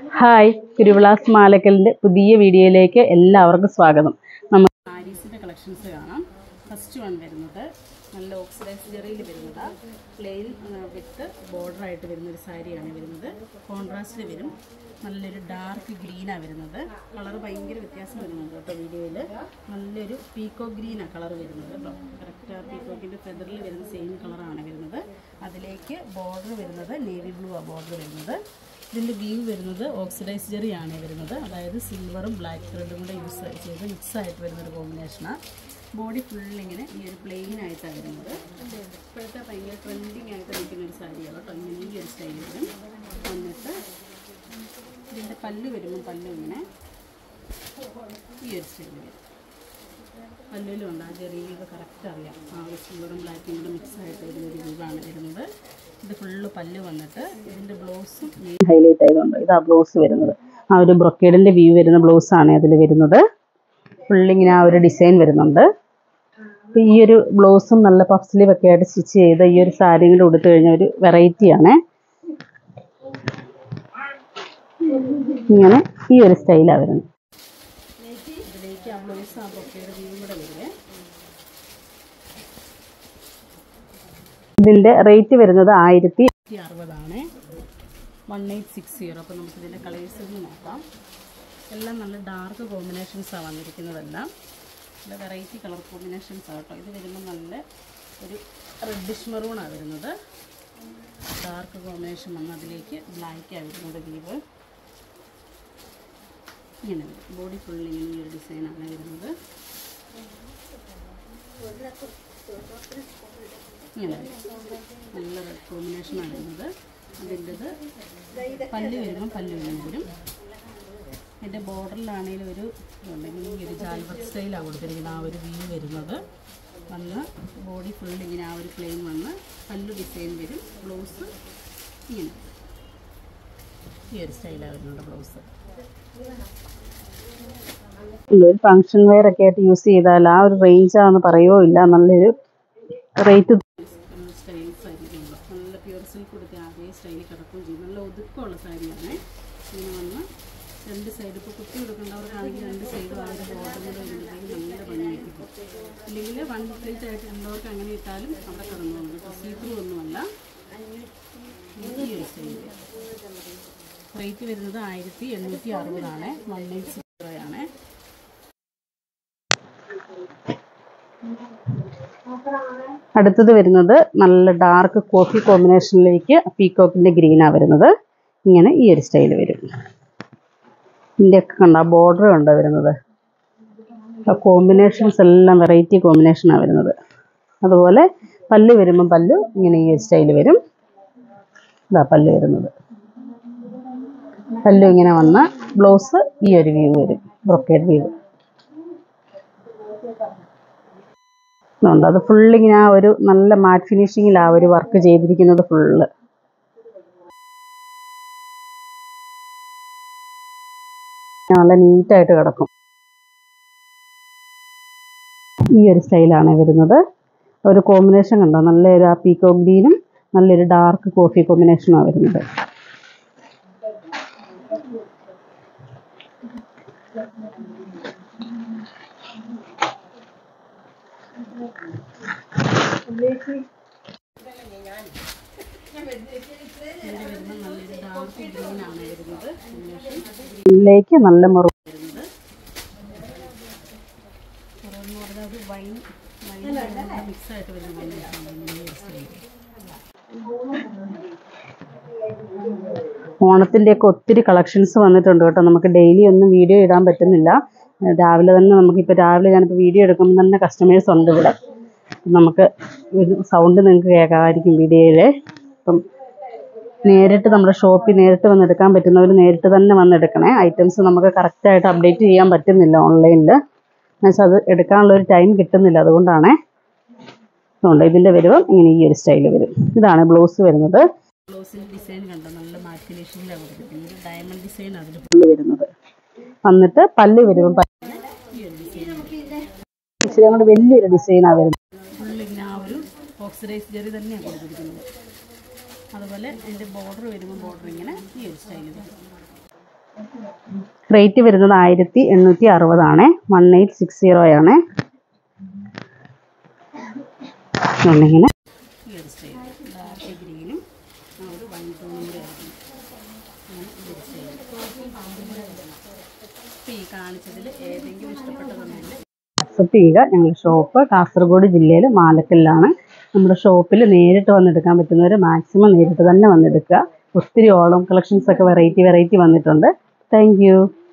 hi തിരുവിളാസ് മാലക്കലിൻ്റെ പുതിയ വീഡിയോയിലേക്ക് എല്ലാവർക്കും സ്വാഗതം നമ്മൾ സാരീസിൻ്റെ കളക്ഷൻസ് കാണാം ഫസ്റ്റ് വൺ വരുന്നത് നല്ല ഓക്സിഡൈസ് ജെറിയിൽ വരുന്നത് പ്ലെയിൻ വിത്ത് ബോർഡറായിട്ട് വരുന്ന ഒരു സാരിയാണ് വരുന്നത് കോൺട്രാസ്റ്റിൽ വരും നല്ലൊരു ഡാർക്ക് ഗ്രീനാണ് വരുന്നത് കളർ ഭയങ്കര വ്യത്യാസം വരുന്നുണ്ട് കേട്ടോ വീഡിയോയിൽ നല്ലൊരു പീക്കോ ഗ്രീനാണ് കളർ വരുന്നത് കേട്ടോ കറക്റ്റ് ആ പീക്കോക്കിൻ്റെ ഫെദറിൽ വരുന്ന സെയിം കളറാണ് വരുന്നത് അതിലേക്ക് ബോർഡർ വരുന്നത് നേവി ബ്ലൂ ആ ബോർഡർ വരുന്നത് ഇതിൻ്റെ വ്യൂ വരുന്നത് ഓക്സിഡൈസ് ജെറി ആണ് വരുന്നത് അതായത് സിൽവറും ബ്ലാക്ക് ത്രെഡും കൂടെ യൂസ് ചെയ്ത് മിക്സ് ആയിട്ട് വരുന്നൊരു കോമ്പിനേഷനാണ് ബോഡി ഫുൾ ഇങ്ങനെ ഈ ഒരു പ്ലെയിൻ ആയിട്ടാണ് വരുന്നത് ഇപ്പോഴത്തെ ഭയങ്കര ട്രെൻഡിങ് ആയിട്ട് നിൽക്കുന്ന ഒരു സാരിയാണ് കേട്ടോ ഇങ്ങനെ ഈ ഒരു സ്റ്റൈൽ വരും എന്നിട്ട് ഇതിൻ്റെ പല്ല് വരുമ്പോൾ പല്ല് ഇങ്ങനെ ഈ ഒരു സ്റ്റൈൽ വരും പല്ലിലും ഉണ്ട് ആ ചെറിയത് കറക്റ്റ് അറിയാം ആ ഒരു സിൽവറും ബ്ലാക്കും കൂടെ മിക്സ് ആയിട്ട് വരുന്ന ഒരു രൂപമാണ് വരുന്നത് ഇത് ഫുള്ള് പല്ല് വന്നിട്ട് ഇതിൻ്റെ ബ്ലൗസും ഹൈലൈറ്റ് ആയതുകൊണ്ട് ഇതാ ബ്ലൗസ് വരുന്നത് ആ ഒരു ബ്രൊക്കേഡിൻ്റെ വ്യൂ വരുന്ന ബ്ലൗസാണ് അതിൽ വരുന്നത് ഫുള്ളിങ്ങനെ ആ ഒരു ഡിസൈൻ വരുന്നുണ്ട് അപ്പോൾ ഈ ഒരു ബ്ലൗസും നല്ല പഫ് സ്ലീവ് ഒക്കെ ആയിട്ട് സ്റ്റിച്ച് ചെയ്ത ഈ ഒരു സാരിയും കൂടെ ഉടുത്തു കഴിഞ്ഞ ഒരു വെറൈറ്റിയാണ് ഇങ്ങനെ ഈ ഒരു സ്റ്റൈലാണ് വരുന്നത് ഇതിലേക്ക് ആ ബ്ലൗസ് ആ ബ്രൊക്കേഡ് വ്യൂ കൂടെ വരുവേ ഇതിൻ്റെ റേറ്റ് വരുന്നത് ആയിരത്തി അറുപതാണ് വൺ എയ്റ്റ് സിക്സ് സീറോ അപ്പോൾ നമുക്ക് ഇതിൻ്റെ കളേഴ്സ് ഒന്ന് നോക്കാം എല്ലാം നല്ല ഡാർക്ക് കോമ്പിനേഷൻസാണ് വന്നിരിക്കുന്നതെല്ലാം നല്ല വെറൈറ്റി കളർ കോമ്പിനേഷൻസ് കേട്ടോ ഇത് വരുമ്പോൾ നല്ല ഒരു റെഡിഷ് മെറൂണാണ് വരുന്നത് ഡാർക്ക് കോമ്പിനേഷൻ വന്ന് അതിലേക്ക് ബ്ലാക്കാണ് വരുന്നത് വീവ് ഇങ്ങനെ വരും ബോഡി ഫുൾ ഇങ്ങനെ ഈ ഒരു ഡിസൈനാണ് വരുന്നത് ഇങ്ങനെ വരും നല്ല റെഡ് കോമ്പിനേഷനാണ് വരുന്നത് അതിൻ്റെത് പല്ല് വരുമ്പോൾ പല്ല് ഇങ്ങനെ വരും അതിൻ്റെ ബോർഡറിലാണെങ്കിലും ഒരു ഉണ്ടെങ്കിൽ ഈ ഒരു ജാൽവർ സ്റ്റൈലാണ് കൊടുത്തിരിക്കുന്നത് ആ ഒരു വ്യൂ വരുന്നത് വന്ന് ബോഡി ഫുൾ ഇങ്ങനെ ആ ഒരു പ്ലെയിൻ വന്ന് പല്ല് ഡിസൈൻ വരും ബ്ലൗസ് ഇങ്ങനെ ഈ ഒരു സ്റ്റൈലാണ് വരുന്നത് ബ്ലൗസ് ഒരു ഫങ്ഷൻ വെയർ ഒക്കെ ആയിട്ട് യൂസ് ചെയ്താൽ ആ ഒരു റേഞ്ചാണെന്ന് പറയുമോ ഇല്ല നല്ലൊരു റേറ്റ് സ്റ്റൈൽസ് ആയിരിക്കുമല്ലോ നല്ല പ്യൂർ സിൽക്ക് കൊടുത്ത് അതേ സ്റ്റൈലിൽ കിടക്കുകയും ചെയ്യും നല്ല ഒതുക്കമുള്ള സാരിയാണ് ഇങ്ങനെ വന്ന് രണ്ട് സൈഡ് ഇപ്പോൾ കുത്തി കൊടുക്കേണ്ടവർക്കാണെങ്കിൽ രണ്ട് സൈഡും ആ ഒരു ബോർഡർ കൂടെ വരുമ്പോഴത്തേക്കും നല്ല ഭംഗിയായിരിക്കും ഇല്ലെങ്കിൽ വൺ പ്ലേറ്റ് ആയിട്ട് ഉള്ളവർക്ക് അങ്ങനെ ഇട്ടാലും അവിടെ കിടന്നുകൊണ്ട് ഇപ്പോൾ സീത്രൂ ഒന്നുമല്ല ഈ ഒരു സ്റ്റൈൽ റേറ്റ് വരുന്നത് ആയിരത്തി എണ്ണൂറ്റി അറുപതാണ് വൺ എയ്റ്റ് സീറോ ആണ് അടുത്തത് വരുന്നത് നല്ല ഡാർക്ക് കോഫി കോമ്പിനേഷനിലേക്ക് പീക്കോക്കിൻ്റെ ഗ്രീനാണ് വരുന്നത് ഇങ്ങനെ ഈ ഒരു സ്റ്റൈൽ വരും ഇതിൻ്റെയൊക്കെ കണ്ട ബോർഡർ കണ്ടോ വരുന്നത് ആ കോമ്പിനേഷൻസ് എല്ലാം വെറൈറ്റി കോമ്പിനേഷനാണ് വരുന്നത് അതുപോലെ പല്ല് വരുമ്പം പല്ലു ഇങ്ങനെ ഈ ഒരു സ്റ്റൈൽ വരും ഇതാ പല്ല് വരുന്നത് പല്ലു ഇങ്ങനെ വന്ന ബ്ലൗസ് ഈ ഒരു വ്യൂ വരും ബ്രൊക്കേഡ് വ്യൂ ഉണ്ട് അത് ഫുള്ളിങ്ങനെ ആ ഒരു നല്ല മാറ്റ് ഫിനിഷിങ്ങിൽ ആ ഒരു വർക്ക് ചെയ്തിരിക്കുന്നത് ഫുള്ള് നല്ല നീറ്റായിട്ട് കിടക്കും ഈ ഒരു സ്റ്റൈലാണ് വരുന്നത് ഒരു കോമ്പിനേഷൻ കണ്ടോ നല്ലൊരു ആ പീക്കോ ഗ്രീനും നല്ലൊരു ഡാർക്ക് കോഫി കോമ്പിനേഷനാണ് വരുന്നത് ഇതിലേക്ക് നല്ല മുറു മിക്സ് ആയിട്ട് ഓണത്തിൻ്റെയൊക്കെ ഒത്തിരി കളക്ഷൻസ് വന്നിട്ടുണ്ട് കേട്ടോ നമുക്ക് ഡെയിലി ഒന്നും വീഡിയോ ഇടാൻ പറ്റുന്നില്ല രാവിലെ തന്നെ നമുക്കിപ്പോൾ രാവിലെ ഞാനിപ്പോൾ വീഡിയോ എടുക്കുമ്പോൾ തന്നെ കസ്റ്റമേഴ്സ് ഉണ്ട് ഇവിടെ നമുക്ക് സൗണ്ട് നിങ്ങൾക്ക് കേൾക്കാമായിരിക്കും വീഡിയോയിൽ അപ്പം നേരിട്ട് നമ്മുടെ ഷോപ്പിൽ നേരിട്ട് വന്ന് എടുക്കാൻ പറ്റുന്നവർ നേരിട്ട് തന്നെ വന്ന് എടുക്കണേ ഐറ്റംസ് നമുക്ക് കറക്റ്റായിട്ട് അപ്ഡേറ്റ് ചെയ്യാൻ പറ്റുന്നില്ല ഓൺലൈനിൽ എന്നുവെച്ചാൽ അത് എടുക്കാനുള്ള ഒരു ടൈം കിട്ടുന്നില്ല അതുകൊണ്ടാണേ അതുകൊണ്ട് ഇതിൻ്റെ വരുമ്പം ഇങ്ങനെ ഈ ഒരു സ്റ്റൈൽ വരും ഇതാണ് ബ്ലൗസ് വരുന്നത് ബ്ലൗസിൻ്റെ ഡിസൈൻ കണ്ടോ നല്ല മാറ്റ് ഫിനിഷിങ്ങിലാണ് കൊടുത്തിരിക്കുന്നത് ഒരു ഡയമണ്ട് ഡിസൈൻ അതിൽ ഫുള്ള് വരുന്നത് വന്നിട്ട് പല്ല് വരുമ്പം ഈ ഒരു ഡിസൈൻ ഇച്ചിരി അങ്ങോട്ട് വലിയൊരു ഡിസൈനാണ് വരുന്നത് ഫുള്ളിങ്ങനെ ആ ഒരു ഓക്സിഡൈസ് ജെറി തന്നെയാണ് കൊടുത്തിരിക്കുന്നത് അതുപോലെ അതിൻ്റെ ബോർഡർ വരുമ്പോൾ ബോർഡർ ഇങ്ങനെ ഈ ഒരു സ്റ്റൈൽ വരും റേറ്റ് വരുന്നത് ആയിരത്തി എണ്ണൂറ്റി അറുപതാണ് വൺ എയ്റ്റ് സിക്സ് സീറോ ആണ് ഇങ്ങനെ ഈ ഒരു സ്റ്റൈൽ ഡാർക്ക് ഗ്രീനും ഒരു വൺ ടോണിൻ്റെ അപ്പോൾ ഈ കാണിച്ചതിൽ ഏതെങ്കിലും ഇഷ്ടപ്പെട്ടതുണ്ടെങ്കിൽ വാട്സപ്പ് ചെയ്യുക ഞങ്ങളുടെ ഷോപ്പ് കാസർഗോഡ് ജില്ലയിൽ മാലക്കല്ലാണ് നമ്മുടെ ഷോപ്പിൽ നേരിട്ട് വന്നെടുക്കാൻ പറ്റുന്നവർ മാക്സിമം നേരിട്ട് തന്നെ വന്നെടുക്കുക ഒത്തിരി ഓളം കളക്ഷൻസ് ഒക്കെ വെറൈറ്റി വെറൈറ്റി വന്നിട്ടുണ്ട് താങ്ക്